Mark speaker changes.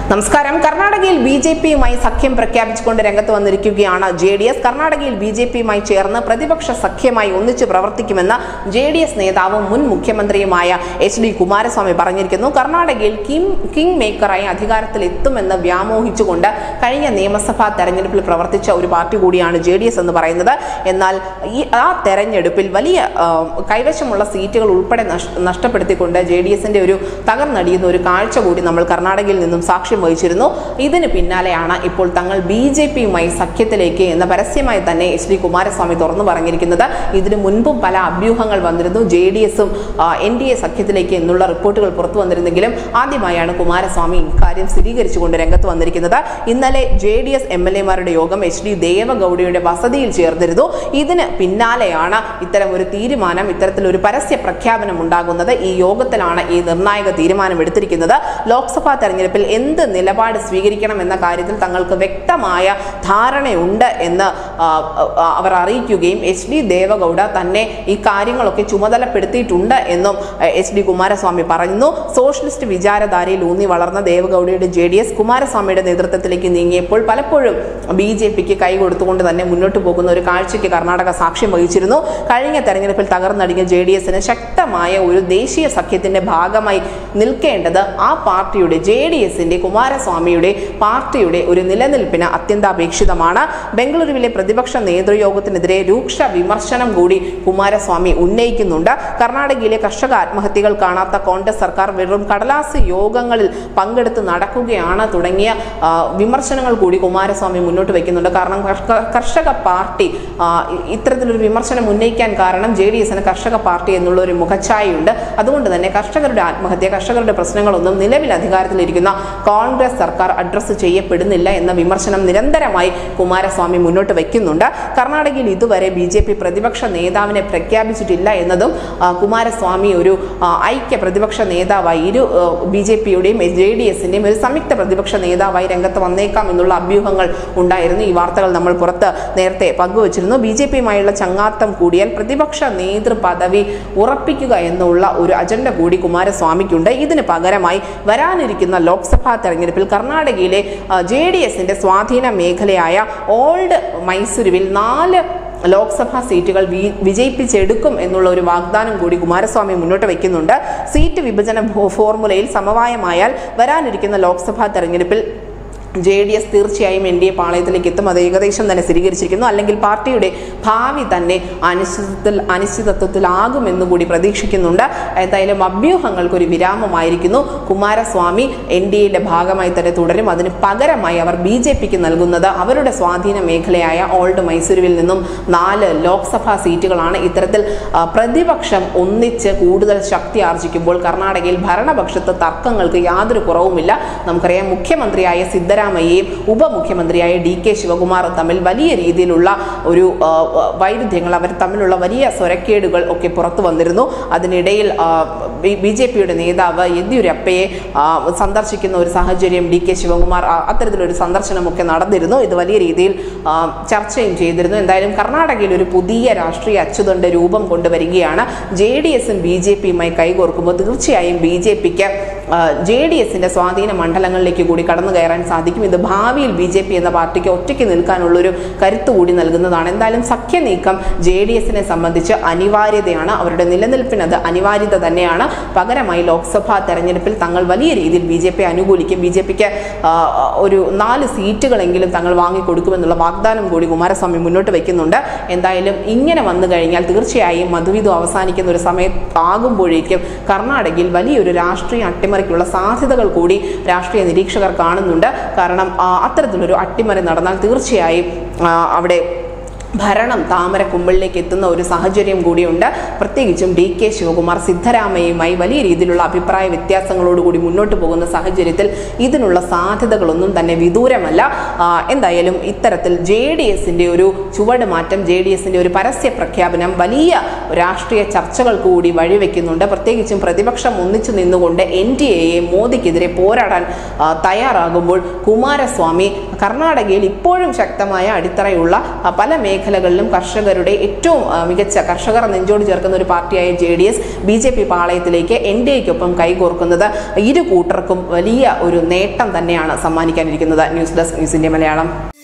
Speaker 1: നമസ്കാരം കർണാടകയിൽ B J പിയുമായി സഖ്യം പ്രഖ്യാപിച്ചുകൊണ്ട് രംഗത്ത് വന്നിരിക്കുകയാണ് ജെ ഡി എസ് കർണാടകയിൽ ബി ജെ പിയുമായി ചേർന്ന് പ്രതിപക്ഷ സഖ്യമായി ഒന്നിച്ചു പ്രവർത്തിക്കുമെന്ന് ജെ ഡി എസ് നേതാവും മുൻ മുഖ്യമന്ത്രിയുമായ എച്ച് ഡി കുമാരസ്വാമി പറഞ്ഞിരിക്കുന്നു കർണാടകയിൽ കിം കിങ് മേക്കറായി അധികാരത്തിൽ എത്തുമെന്ന് വ്യാമോഹിച്ചുകൊണ്ട് കഴിഞ്ഞ നിയമസഭാ തെരഞ്ഞെടുപ്പിൽ പ്രവർത്തിച്ച ഒരു പാർട്ടി കൂടിയാണ് ജെ ഡി എസ് എന്ന് പറയുന്നത് എന്നാൽ ഈ ആ തെരഞ്ഞെടുപ്പിൽ വലിയ ആ, കൈവശമുള്ള സീറ്റുകൾ ഉൾപ്പെടെ നഷ്- നഷ്ടപ്പെടുത്തിക്കൊണ്ട് ജെ ഡി എസിന്റെ ഒരു തകർന്നടിയുന്ന ഒരു കാഴ്ച കൂടി നമ്മൾ കർണാടകയിൽ നിന്നും സാക്ഷ്യം വഹിച്ചിരുന്നു ഇതിന് പിന്നാലെയാണ് ഇപ്പോൾ തങ്ങൾ ബി ജെ പിയുമായി സഖ്യത്തിലേക്ക് എന്ന് പരസ്യമായി തന്നെ എച്ച് ഡി കുമാരസ്വാമി തുറന്നു പറഞ്ഞിരിക്കുന്നത് ഇതിനു മുൻപും പല അഭ്യൂഹങ്ങൾ വന്നിരുന്നു ജെ ഡി എസും എൻ ഡി എ സഖ്യത്തിലേക്ക് എന്നുള്ള റിപ്പോർട്ടുകൾ പുറത്തു വന്നിരുന്നെങ്കിലും ആദ്യമായാണ് കുമാരസ്വാമി ഇക്കാര്യം സ്ഥിരീകരിച്ചുകൊണ്ട് രംഗത്ത് വന്നിരിക്കുന്നത് ഇന്നലെ J D S M L എമാരുടെ യോഗം എച്ച് ഡി ദേവഗൌഡയുടെ വസതിയിൽ ചേർന്നിരുന്നു ഇതിന് പിന്നാലെയാണ് ഇത്തരം ഒരു തീരുമാനം ഇത്തരത്തിലൊരു പരസ്യ പ്രഖ്യാപനം ഉണ്ടാകുന്നത് ഈ യോഗത്തിലാണ് ഈ നിർണായക തീരുമാനം എടുത്തിരിക്കുന്നത് ലോക്സഭാ തെരഞ്ഞെടുപ്പിൽ എന്ത് നിലപാട് സ്വീകരിക്കണം എന്ന കാര്യത്തിൽ തങ്ങൾക്ക് വ്യക്തമായ ധാരണയുണ്ട് എന്ന് ആ, ആ, അവർ അറിയിക്കുകയും എച്ച് ഡി ദേവഗൌഡ തന്നെ ഈ കാര്യങ്ങളൊക്കെ ചുമതലപ്പെടുത്തിയിട്ടുണ്ട് എന്നും എച്ച് ഡി കുമാരസ്വാമി പറയുന്നു സോഷ്യലിസ്റ്റ് വിചാരധാരയിൽ ഊന്നി വളർന്ന ദേവഗൌഡയുടെ ജെ ഡി എസ് കുമാരസ്വാമിയുടെ നേതൃത്വത്തിലേക്ക് നീങ്ങിയപ്പോൾ പലപ്പോഴും ബി ജെ പിക്ക് കൈ കൊടുത്തുകൊണ്ട് തന്നെ മുന്നോട്ട് പോകുന്ന ഒരു കാഴ്ചയ്ക്ക് കർണാടക സാക്ഷ്യം വഹിച്ചിരുന്നു കഴിഞ്ഞ തെരഞ്ഞെടുപ്പിൽ തകർന്നടിഞ്ഞ ജെ ഡി എസിന് ശക്തമായ ഒരു ദേശീയ സഖ്യത്തിന്റെ ഭാഗമായി നിൽക്കേണ്ടത് ആ പാർട്ടിയുടെ ജെ ഡി എസിന്റെ കുമാരസ്വാമിയുടെ പാർട്ടിയുടെ ഒരു നിലനിൽപ്പിന് അത്യന്താപേക്ഷിതമാണ് ബംഗളൂരുവിലെ പ്രതിപക്ഷ നേതൃയോഗത്തിനെതിരെ രൂക്ഷ വിമർശനം കൂടി കുമാരസ്വാമി ഉന്നയിക്കുന്നുണ്ട് കർണാടകയിലെ കർഷക ആത്മഹത്യകൾ കാണാത്ത കോൺഗ്രസ് സർക്കാർ വെറും കടലാസ് യോഗങ്ങളിൽ പങ്കെടുത്ത് നടക്കുകയാണ് തുടങ്ങിയ ആ, വിമർശനങ്ങൾ കൂടി കുമാരസ്വാമി മുന്നോട്ട് വയ്ക്കുന്നുണ്ട് കാരണം കർഷക- കർഷക പാർട്ടി ആ, ഇ- ഇത്തരത്തിലൊരു വിമർശനം ഉന്നയിക്കാൻ കാരണം ജെ ഡി എസിന് കർഷക പാർട്ടി എന്നുള്ള ഒരു മുഖച്ഛായയുണ്ട് അതുകൊണ്ട് തന്നെ കർഷകരുടെ ആത്മഹത്യ കർഷകരുടെ പ്രശ്നങ്ങളൊന്നും നിലവിൽ അധികാരത്തിലിരിക്കുന്ന കോൺഗ്രസ് സർക്കാർ അഡ്രസ്സ് ചെയ്യപ്പെടുന്നില്ല എന്ന വിമർശനം നിരന്തരമായി കുമാരസ്വാമി മുന്നോട്ട് വയ്ക്കുന്നുണ്ട് കർണാടകയിൽ ഇതുവരെ ബി ജെ പി പ്രതിപക്ഷ നേതാവിനെ പ്രഖ്യാപിച്ചിട്ടില്ല എന്നതും ആ, കുമാരസ്വാമി ഒരു ആ, ഐക്യ പ്രതിപക്ഷ നേതാവായി ഇരു ബി ജെ പിയുടെയും ജെ ഡി എസിന്റെയും ഒരു സംയുക്ത പ്രതിപക്ഷ നേതാവായി രംഗത്ത് വന്നേക്കാം എന്നുള്ള അഭ്യൂഹങ്ങൾ ഉണ്ടായിരുന്നു ഈ വാർത്തകൾ നമ്മൾ പുറത്ത് നേരത്തെ പങ്കുവച്ചിരുന്നു ബി ജെ പിയുമായുള്ള ചങ്ങാത്തം കൂടിയാൽ പ്രതിപക്ഷ നേതൃ പദവി ഉറപ്പിക്കുക എന്നുള്ള ഒരു അജണ്ട കൂടി കുമാരസ്വാമിക്കുണ്ട് ഇതിന് പകരമായി വരാനിരിക്കുന്ന ലോക്സഭാ തെരഞ്ഞെടുപ്പിൽ കർണാടകയിലെ ജെ ഡി എസിന്റെ സ്വാധീന മേഖലയായ ഓൾഡ് മൈസൂരുവിൽ നാല് ലോക്സഭാ സീറ്റുകൾ വി- വിജയിപ്പിച്ചെടുക്കും എന്നുള്ള ഒരു വാഗ്ദാനം കൂടി കുമാരസ്വാമി മുന്നോട്ട് വയ്ക്കുന്നുണ്ട് സീറ്റ് വിഭജന ഫോ- ഫോർമുലയിൽ സമവായമായാൽ വരാനിരിക്കുന്ന ലോക്സഭാ തെരഞ്ഞെടുപ്പിൽ ജെ ഡി എസ് തീർച്ചയായും എൻ ഡി എ പാളയത്തിലേക്ക് എത്തും അത് ഏകദേശം തന്നെ സ്ഥിരീകരിച്ചിരിക്കുന്നു അല്ലെങ്കിൽ പാർട്ടിയുടെ ഭാവി തന്നെ അനിശ്ചിതത്വത്തിൽ അനിശ്ചിതത്വത്തിലാകുമെന്ന് കൂടി പ്രതീക്ഷിക്കുന്നുണ്ട് എന്തായാലും അഭ്യൂഹങ്ങൾക്കൊരു വിരാമമായിരിക്കുന്നു കുമാരസ്വാമി എൻ ഡി എയുടെ ഭാഗമായി തന്നെ തുടരും അതിന് പകരമായി അവർ ബി ജെ പിക്ക് നൽകുന്നത് അവരുടെ സ്വാധീന മേഖലയായ ഓൾഡ് മൈസൂരുവിൽ നിന്നും നാല് ലോക്സഭാ സീറ്റുകളാണ് ഇത്തരത്തിൽ ആ, പ്രതിപക്ഷം ഒന്നിച്ച് കൂടുതൽ ശക്തി ആർജിക്കുമ്പോൾ കർണാടകയിൽ ഭരണപക്ഷത്ത് തർക്കങ്ങൾക്ക് യാതൊരു കുറവുമില്ല നമുക്കറിയാം മുഖ്യമന്ത്രിയായ സിദ്ധരാമയ്യയും ഉപമുഖ്യമന്ത്രിയായ ഡി കെ ശിവകുമാറും തമ്മിൽ വലിയ രീതിയിലുള്ള ഒരു ആ, വൈരുദ്ധ്യങ്ങൾ അവർ തമ്മിലുള്ള വലിയ സ്വരക്കേടുകൾ ഒക്കെ പുറത്തു വന്നിരുന്നു അതിനിടയിൽ ബി ജെ പിയുടെ നേതാവ് യെദ്യൂരപ്പയെ ആ, സന്ദർശിക്കുന്ന ഒരു സാഹചര്യം ഡി കെ ശിവകുമാർ ആ, അത്തരത്തിലൊരു സന്ദർശനമൊക്കെ നടന്നിരുന്നു ഇത് വലിയ രീതിയിൽ ആ, ചർച്ചയും ചെയ്തിരുന്നു എന്തായാലും കർണാടകയിൽ ഒരു പുതിയ രാഷ്ട്രീയ അച്ചുതണ്ട് രൂപം കൊണ്ടുവരികയാണ് ജെ ഡി എസും ബി ജെ പിയുമായി കൈകോർക്കുമ്പോൾ തീർച്ചയായും ബി ജെ പിക്ക് ജെ ഡി എസിന്റെ സ്വാധീന മണ്ഡലങ്ങളിലേക്ക് കൂടി കടന്നു കയറാൻ സാധിക്കും ഇത് ഭാവിയിൽ ബി ജെ പി എന്ന പാർട്ടിക്ക് ഒറ്റയ്ക്ക് നിൽക്കാനുള്ളൊരു കരുത്ത് കൂടി നൽകുന്നതാണ് എന്തായാലും സഖ്യ നീക്കം ജെ ഡി എസിനെ സംബന്ധിച്ച് അനിവാര്യതയാണ് അവരുടെ നിലനിൽപ്പിന് അത് അനിവാര്യത തന്നെയാണ് പകരമായി ലോക്സഭാ തെരഞ്ഞെടുപ്പിൽ തങ്ങൾ വലിയ രീതിയിൽ ബി ജെ പി അനുകൂലിക്കും ബി ജെ പിക്ക് ഒരു നാല് സീറ്റുകളെങ്കിലും തങ്ങൾ വാങ്ങിക്കൊടുക്കുമെന്നുള്ള വാഗ്ദാനം കൂടി കുമാരസ്വാമി മുന്നോട്ട് വയ്ക്കുന്നുണ്ട് എന്തായാലും ഇങ്ങനെ വന്നു കഴിഞ്ഞാൽ തീർച്ചയായും മധുവിധു അവസാനിക്കുന്ന ഒരു സമയത്താകുമ്പോഴേക്കും കർണാടകയിൽ വലിയൊരു രാഷ്ട്രീയ അട്ടിമറിക്കുള്ള സാധ്യതകൾ കൂടി രാഷ്ട്രീയ നിരീക്ഷകർ കാണുന്നുണ്ട് കാരണം ആ, അത്തരത്തിലൊരു അട്ടിമറി നടന്നാൽ തീർച്ചയായും ആ, അവിടെ ഭരണം താമര കുമ്പിളിലേക്ക് എത്തുന്ന ഒരു സാഹചര്യം കൂടിയുണ്ട് പ്രത്യേകിച്ചും ഡി കെ ശിവകുമാർ സിദ്ധരാമയ്യയുമായി വലിയ രീതിയിലുള്ള അഭിപ്രായ വ്യത്യാസങ്ങളോടുകൂടി മുന്നോട്ട് പോകുന്ന സാഹചര്യത്തിൽ ഇതിനുള്ള സാധ്യതകളൊന്നും തന്നെ വിദൂരമല്ല ആ, എന്തായാലും ഇത്തരത്തിൽ ജെ ഡി എസിന്റെ ഒരു ചുവട് മാറ്റം ജെ ഡി എസിന്റെ ഒരു പരസ്യ പ്രഖ്യാപനം വലിയ രാഷ്ട്രീയ ചർച്ചകൾക്ക് കൂടി വഴിവെക്കുന്നുണ്ട് പ്രത്യേകിച്ചും പ്രതിപക്ഷം ഒന്നിച്ചു നിന്നുകൊണ്ട് എൻ ഡി എയെ മോദിക്കെതിരെ പോരാടാൻ ആ, തയ്യാറാകുമ്പോൾ കുമാരസ്വാമി കർണാടകയിൽ ഇപ്പോഴും ശക്തമായ അടിത്തറയുള്ള ആ, പല മേഖല മേഖലകളിലും കർഷകരുടെ ഏറ്റവും ആ, മികച്ച കർഷകർ നെഞ്ചോട് ചേർക്കുന്ന ഒരു പാർട്ടിയായ J D S B J P പാളയത്തിലേക്ക് എൻ ഡി എക്കൊപ്പം കൈകോർക്കുന്നത് ഇരു കൂട്ടർക്കും വലിയ ഒരു നേട്ടം തന്നെയാണ് സമ്മാനിക്കാനിരിക്കുന്നത് news desk news India Malayalam